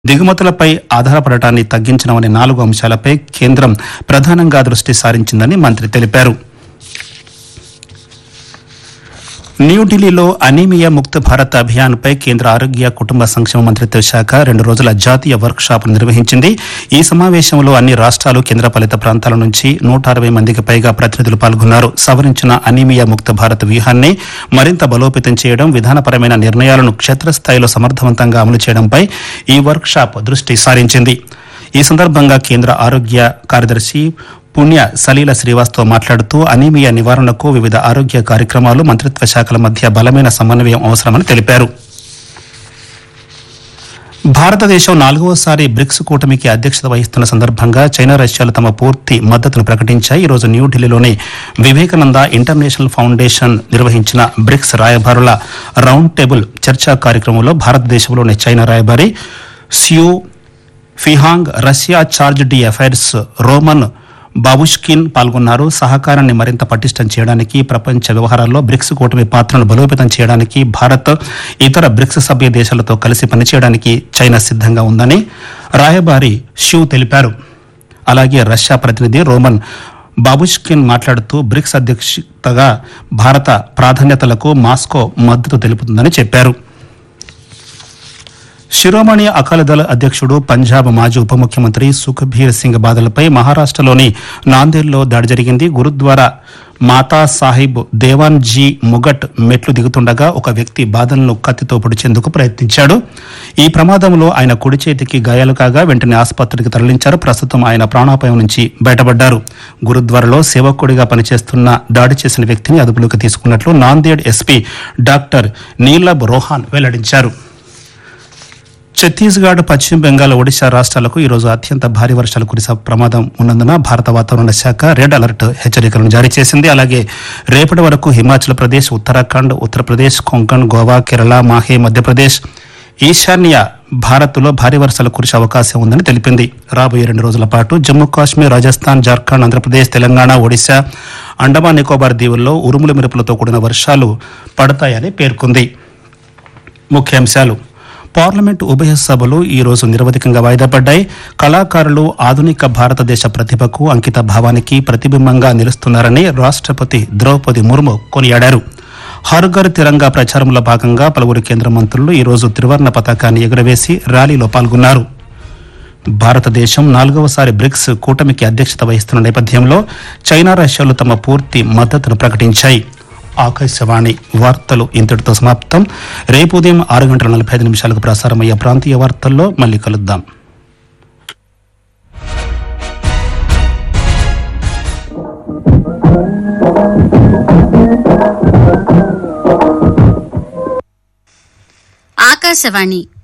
దిగుమతులపై ఆధారపడటాన్ని తగ్గించడం అనే నాలుగు అంశాలపై కేంద్రం ప్రధానంగా దృష్టి సారించిందని మంత్రి తెలిపారు న్యూఢిల్లీలో అనీమియా ముక్త భారత్ అభియాన్పై కేంద్ర ఆరోగ్య కుటుంబ సంక్షేమ మంత్రిత్వ శాఖ రెండు రోజుల జాతీయ వర్క్ షాప్ నిర్వహించింది ఈ సమావేశంలో అన్ని రాష్ట్రాలు కేంద్రపాలిత ప్రాంతాల నుంచి నూట అరవై మందికి పైగా ప్రతినిధులు పాల్గొన్నారు సవరించిన అనీమియా ముక్త భారత్ వ్యూహాన్ని మరింత బలోపేతం చేయడం విధానపరమైన నిర్ణయాలను క్షేత్రస్థాయిలో సమర్థవంతంగా అమలు చేయడంపై ఈ వర్క్ షాప్ దృష్టి సారించింది ఈ సందర్భంగా కేంద్ర ఆరోగ్య కార్యదర్శి పుణ్య సలీల శ్రీవాస్తవ్ మాట్లాడుతూ అనీమియా నివారణకు వివిధ ఆరోగ్య కార్యక్రమాలు మంత్రిత్వ శాఖల మధ్య బలమైన సమన్వయం అవసరమని తెలిపారు భారతదేశం నాలుగవసారి బ్రిక్స్ కూటమికి అధ్యక్షత వహిస్తున్న సందర్భంగా చైనా రష్యాలు తమ పూర్తి మద్దతును ప్రకటించాయి ఈరోజు న్యూఢిల్లీలోని వివేకానంద ఇంటర్నేషనల్ ఫౌండేషన్ నిర్వహించిన బ్రిక్స్ రాయబారుల రౌండ్ టేబుల్ చర్చా కార్యక్రమంలో భారతదేశంలోని చైనా రాయబారి Xu Feihong Russia charge d affaires Roman Babushkin పాల్గొన్నారు సహకారాన్ని మరింత పటిష్టం చేయడానికి ప్రపంచ వ్యవహారాల్లో బ్రిక్స్ కూటమి పాత్రను బలోపేతం చేయడానికి భారత్ ఇతర బ్రిక్స్ సభ్య దేశాలతో కలిసి పనిచేయడానికి చైనా సిద్ధంగా ఉందని రాయబారి షూ తెలిపారు అలాగే రష్యా ప్రతినిధి రోమన్ బాబుష్కిన్ మాట్లాడుతూ బ్రిక్స్ అధ్యక్షతగా భారత ప్రాధాన్యతలకు మాస్కో మద్దతు తెలుపుతుందని చెప్పారు శిరోమణి అకాలీదళ అధ్యక్షుడు పంజాబ్ మాజీ ఉప ముఖ్యమంత్రి సుఖ్బీర్ సింగ్ బాదలపై మహారాష్టలోని నాందేడ్లో దాడి జరిగింది గురుద్వారా మాతా సాహిబ్ దేవాన్ జీ ముగట్ మెట్లు దిగుతుండగా ఒక వ్యక్తి బాదలను కత్తితో పొడిచేందుకు ప్రయత్నించాడు ఈ ప్రమాదంలో ఆయన కుడి చేతికి గాయాలు కాగా వెంటనే ఆసుపత్రికి తరలించారు ప్రస్తుతం ఆయన ప్రాణాపాయం నుంచి బయటపడ్డారు గురుద్వారాలో సేవకుడిగా పనిచేస్తున్న దాడి చేసిన వ్యక్తిని అదుపులోకి తీసుకున్నట్లు నాందేడ్ ఎస్పీ డాక్టర్ నీలబ్ రోహాన్ వెల్లడించారు ఛత్తీస్గఢ్ పశ్చిమ బెంగాల్ ఒడిశా రాష్ట్రాలకు ఈరోజు అత్యంత భారీ వర్షాలు కురిసే ప్రమాదం ఉన్నందున భారత వాతావరణ శాఖ రెడ్ అలర్ట్ హెచ్చరికలను జారీ చేసింది అలాగే రేపటి వరకు హిమాచల్ ప్రదేశ్ ఉత్తరాఖండ్ ఉత్తరప్రదేశ్ కొంకణ్ గోవా కేరళ మాహే మధ్యప్రదేశ్ ఈశాన్య భారత్లో భారీ వర్షాలు కురిసే అవకాశం ఉందని తెలిపింది రాబోయే రెండు రోజుల పాటు జమ్మూ కాశ్మీర్ రాజస్థాన్ జార్ఖండ్ ఆంధ్రప్రదేశ్ తెలంగాణ ఒడిశా అండమాన్ నికోబార్ దీవుల్లో ఉరుముల మెరుపులతో కూడిన వర్షాలు పడతాయని పేర్కొంది ముఖ్యాంశాలు పార్లమెంటు ఉభయ సభలు ఈ రోజు నిరవధికంగా వాయిదా పడ్డాయి కళాకారులు ఆధునిక భారతదేశ ప్రతిభకు అంకిత భావానికి ప్రతిబింబంగా నిలుస్తున్నారని రాష్ట్రపతి ద్రౌపది ముర్ము కొనియాడారు హర్ ఘర్ తిరంగా ప్రచారంలో భాగంగా పలువురు కేంద్ర మంత్రులు ఈ రోజు త్రివర్ణ పతాకాన్ని ఎగురవేసి ర్యాలీలో పాల్గొన్నారు భారతదేశం నాలుగవసారి బ్రిక్స్ కూటమికి అధ్యక్షత వహిస్తున్న నేపథ్యంలో చైనా రష్యాలు తమ పూర్తి మద్దతును ప్రకటించాయి ఆకాశవాణి వార్తలు ఇంతటితో సమాప్తం రేపు ఉదయం ఆరు గంటల నలభై ఐదు నిమిషాలకు ప్రసారమయ్యే ప్రాంతీయ వార్తల్లో మళ్ళీ కలుద్దాం ఆకాశవాణి